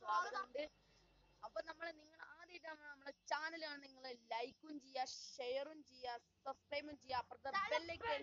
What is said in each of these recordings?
സ്വാഗതമുണ്ട് അപ്പൊ നമ്മൾ നിങ്ങൾ ആദ്യമായിട്ടാണ് നമ്മളെ ചാനൽ ആണ് നിങ്ങൾ ലൈക്കും ചെയ്യുക ഷെയറും ചെയ്യുക സബ്സ്ക്രൈബും ചെയ്യുക അപ്പുറത്തെ ബെല്ലൈക്കൻ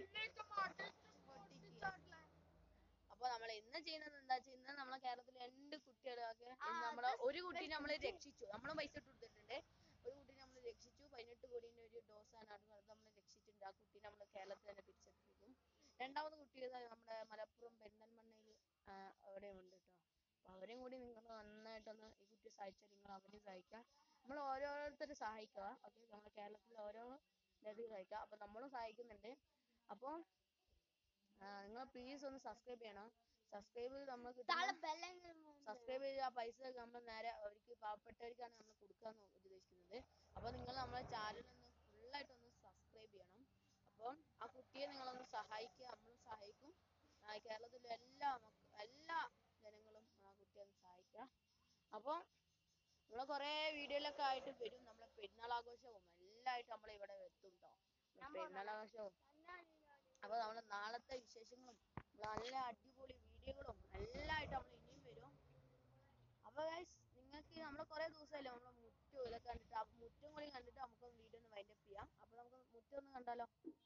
അപ്പൊ നമ്മൾ ഇന്ന് ചെയ്യുന്നത് എന്താ വെച്ചാൽ ഇന്ന് നമ്മളെ കേരളത്തിലെ രണ്ട് കുട്ടികളൊക്കെ ഇന്ന് നമ്മളെ ഒരു കുട്ടീനെ നമ്മൾ രക്ഷിച്ചു നമ്മൾ പൈസ ഇട്ട് കൊടുത്തിട്ടുണ്ട് ഒരു കുട്ടീനെ നമ്മൾ രക്ഷിച്ചു പതിനെട്ട് കോടിന്റെ ഒരു ഡോസ് ആണ് അത് നമ്മൾ രക്ഷിച്ചിട്ടുണ്ട് ആ കുട്ടീനെ നമ്മൾ കേരളത്തിൽ തന്നെ തിരിച്ചെത്തിക്കും രണ്ടാമത് കുട്ടി ഇതാ നമ്മുടെ മലപ്പുറം പെരിന്തൽമണ്ണയിൽ അവിടെ ഉണ്ട് കേട്ടോ അപ്പൊ അവരെയും കൂടി നിങ്ങൾ നന്നായിട്ടൊന്ന് ഈ കുട്ടി സഹായിച്ചാൽ നിങ്ങൾ അവരെയും സഹായിക്കാം നമ്മൾ ഓരോരുത്തരും സഹായിക്കുക ഓക്കെ നമ്മുടെ കേരളത്തിൽ ഓരോ നദി സഹായിക്കുക അപ്പൊ നമ്മളും സഹായിക്കുന്നുണ്ട് അപ്പോൾ നിങ്ങൾ പ്ലീസ് ഒന്ന് സബ്സ്ക്രൈബ് ചെയ്യണം സബ്സ്ക്രൈബ് നമ്മൾ സബ്സ്ക്രൈബ് ചെയ്ത് ആ പൈസ നമ്മൾ നേരെ അവർക്ക് പാവപ്പെട്ടവർക്കാണ് നമ്മൾ കൊടുക്കാന്ന് ഉദ്ദേശിക്കുന്നത് അപ്പൊ നിങ്ങൾ നമ്മളെ ചാനൽ ഒന്ന് ഫുള്ളായിട്ട് ഒന്ന് സബ്സ്ക്രൈബ് ചെയ്യണം അപ്പം ആ കുട്ടിയെ നിങ്ങളൊന്ന് സഹായിക്കുക നമ്മളും സഹായിക്കും ആ, കേരളത്തിലെ എല്ലാ മക്ക എല്ലാ ജനങ്ങളും ആ കുട്ടിയെ ഒന്ന് സഹായിക്കുക അപ്പം നമ്മളെ കുറെ വീഡിയോയിലൊക്കെ ആയിട്ട് വരും നമ്മളെ പെരുന്നാൾ ആഘോഷവും എല്ലായിട്ട് നമ്മളെ ഇവിടെ എത്തും ട്ടോ പെരുന്നാൾ ആഘോഷവും അപ്പൊ നമ്മളെ നാളത്തെ വിശേഷങ്ങളും നല്ല അടിപൊളി വീഡിയോകളും എല്ലായിട്ട് നമ്മൾ ഇനിയും വരും അപ്പൊ ഗൈസ് നിങ്ങൾക്ക് നമ്മളെ കുറെ ദിവസമല്ലേ നമ്മളെ മുറ്റും ഇതൊക്കെ കണ്ടിട്ട് ആ മുറ്റും കൂടി കണ്ടിട്ട് നമുക്ക് വീഡിയോ ഒന്ന് വൈൻഡപ്പ് ചെയ്യാം അപ്പൊ നമുക്ക് മുറ്റം ഒന്ന് കണ്ടാലോ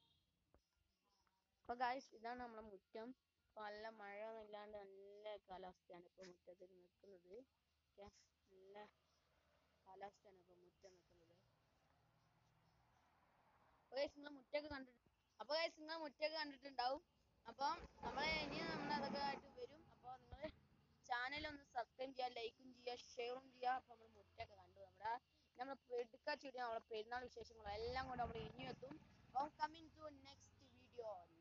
അപ്പൊ ഗൈസ് ഇതാണ് നമ്മളെ മുറ്റം ഇപ്പൊ നല്ല മഴ ഒന്നും ഇല്ലാണ്ട് നല്ല കാലാവസ്ഥയാണ് ഇപ്പൊ മുറ്റത്തിൽ നിൽക്കുന്നത് ഓക്കെ നല്ല കാലാവസ്ഥയാണ് ഇപ്പൊ മുറ്റം നിൽക്കുന്നത് അപ്പൊ ഗൈസ് നിങ്ങൾ മുറ്റൊക്കെ കണ്ടിട്ട് അപ്പൊ ഗൈസ് നിങ്ങൾ മുറ്റൊക്കെ കണ്ടിട്ടുണ്ടാവും അപ്പം നമ്മളെ ഇനി നമ്മൾ അതൊക്കെ ആയിട്ട് വരും അപ്പൊ നിങ്ങൾ ചാനൽ ഒന്ന് സബ്സ്ക്രൈബ് ചെയ്യുക ലൈക്കും ചെയ്യുക ഷെയറും ചെയ്യുക അപ്പൊ നമ്മൾ മുറ്റൊക്കെ കണ്ടു നമ്മുടെ നമ്മൾ എടുക്കാ ചെടി നമ്മളെ പെരുന്നാൾ വിശേഷങ്ങളും എല്ലാം കൊണ്ട് നമ്മൾ ഇനി എത്തും അപ്പം കമ്മിങ് ടു നെക്സ്റ്റ് വീഡിയോ